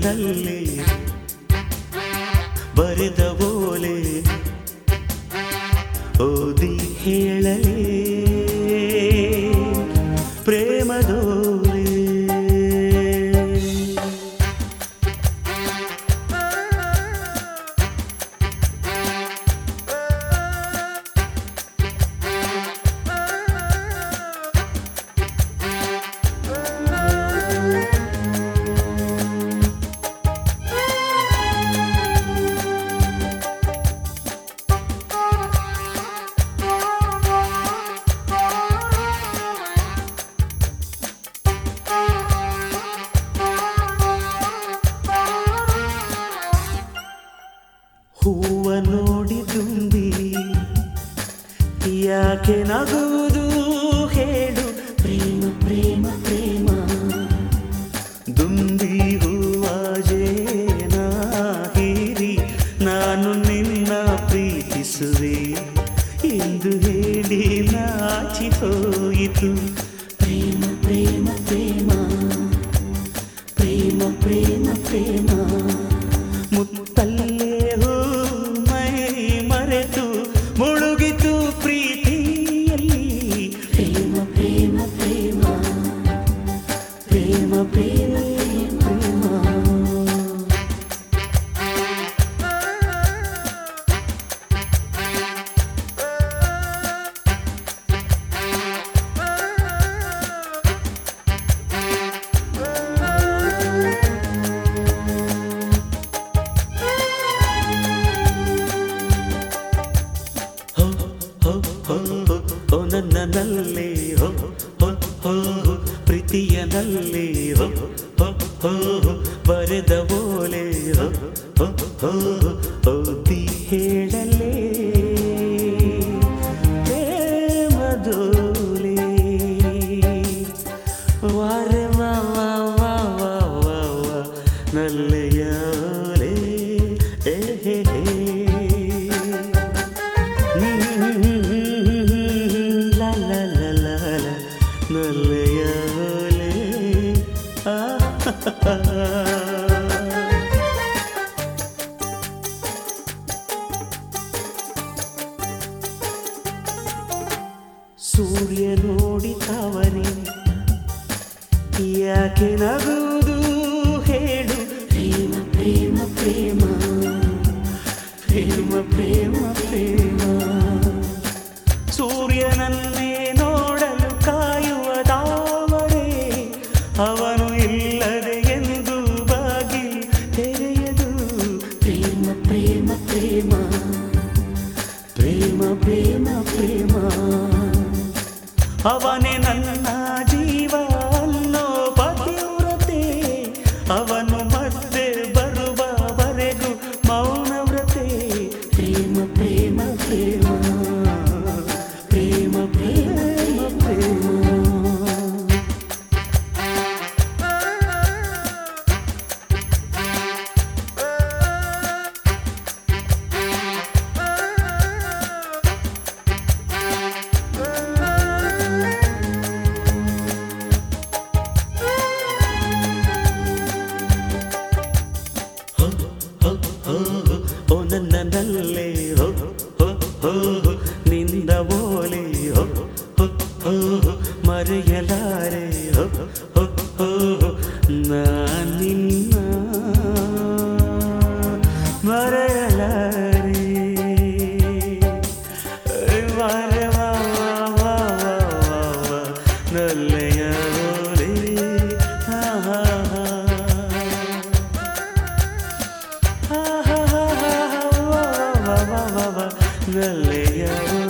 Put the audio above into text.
ಪ್ರೀತಿಯನಲ್ಲಿ ಬರೆದ ಓಲೆ ಓದಿ ಹೇಳಲೇ ಪ್ರೇಮದೋಲೆ ಹೂವ ನೋಡಿ ತುಂಬಿ ಯಾಕೆ ನಗುವುದು ಹೇಳು ಪ್ರೇಮ ಪ್ರೇಮ ಪ್ರೇಮ ದುಂಬಿ ಹೂವ ಜೇನ ಹೀರಿ ನಾನು ನಿನ್ನ ಪ್ರೀತಿಸುವೆ ಎಂದು ಹೇಳಿ ನಾಚಿ ಹೋಯಿತು ಪ್ರೇಮ ಪ್ರೇಮ ಪ್ರೇಮ ಪ್ರೇಮ ಪ್ರೇಮ ಪ್ರೇಮ ಮುತ್ತಲ್ಲೇ ಹೂ ಮೈ ಮರೆತು ಮುಳುಗಿತು ಪ್ರೀತಿಯಲ್ಲಿ ಪ್ರೇಮ ಪ್ರೇಮ ಪ್ರೇಮ ಪ್ರೇಮ ಪ್ರೇಮ ಪ್ರೇಮ ಹೋ ಹೋ ಹೋ ಹೋ ನನ್ನಲ್ಲಿ ಹೋ ಹೋ ಹೋ ಪ್ರೀತಿಯನಲ್ಲಿ ಹೋ ಹೋ ಹೋ ಬರೆದ ಓಲೆ ಹೋ ಹೋ ಹೋ ಓದಿ ಹೇಳಲೇ ಪ್ರೇಮದೋಲೆ ವಾರೆ ವಾ ವಾ ವಾ ವಾ ವಾ ವಾ ನಲ್ಲೆಯ ಓಲೆ ಏ ಹೇ ಹೇ la la la la la ನಲ್ಲೆಯ ಓಲೆ ಆ ಸೂರ್ಯ ನೋಡಿ ತಾವರೆ ಯಾಕೆ ನಗುವುದು ಹೇಳು ಪ್ರೇಮ ಪ್ರೇಮ ಪ್ರೇಮ ಪ್ರೇಮ ಪ್ರೇಮ ಪ್ರೇಮ ಸೂರ್ಯನನ್ನೇ ನೋಡಲು ಕಾಯುವ ತಾವರೆ ಅವನು ಇಲ್ಲದೆ ಎಂದು ಬಾಗಿ ತೆರೆಯದು ಪ್ರೇಮ ಪ್ರೇಮ ಪ್ರೇಮ ಪ್ರೇಮ ಪ್ರೇಮ ಪ್ರೇಮ ಅವನೇ ನನ್ನ ಜೀವ ಅನ್ನೋ ಪತಿವ್ರತೆ ಅವನು ಮತ್ತೆ ಬರುವವರೆಗೂ ಮೌನವ್ರತೆ ಪ್ರೇಮ ಪ್ರೇಮ ಪ್ರೇಮ ಪ್ರೇಮ ಪ್ರೇಮ ಪ್ರೇಮ ಹೋ ಹೋ ಹೋ ಓ ನನ್ನಲ್ಲೇ ಹೋ ಹೋ ಹೋ ನಿಂದ ಓಲೆ ಹೋ ಹೋ ಹೋ ಮರೆಯಲಾರೆ ಹೋ ಹೋ ಹೋ ನಾನಿನ್ನ ಮರೆಯಲಾರೆ ವಾರೆ ವಾ ವಾ ವಾ ವಾ ವಾ ನಲ್ಲೆಯ ಓಲೆ ಹಾ ಹಾ ಹಾ ನಲ್ಲೆಯ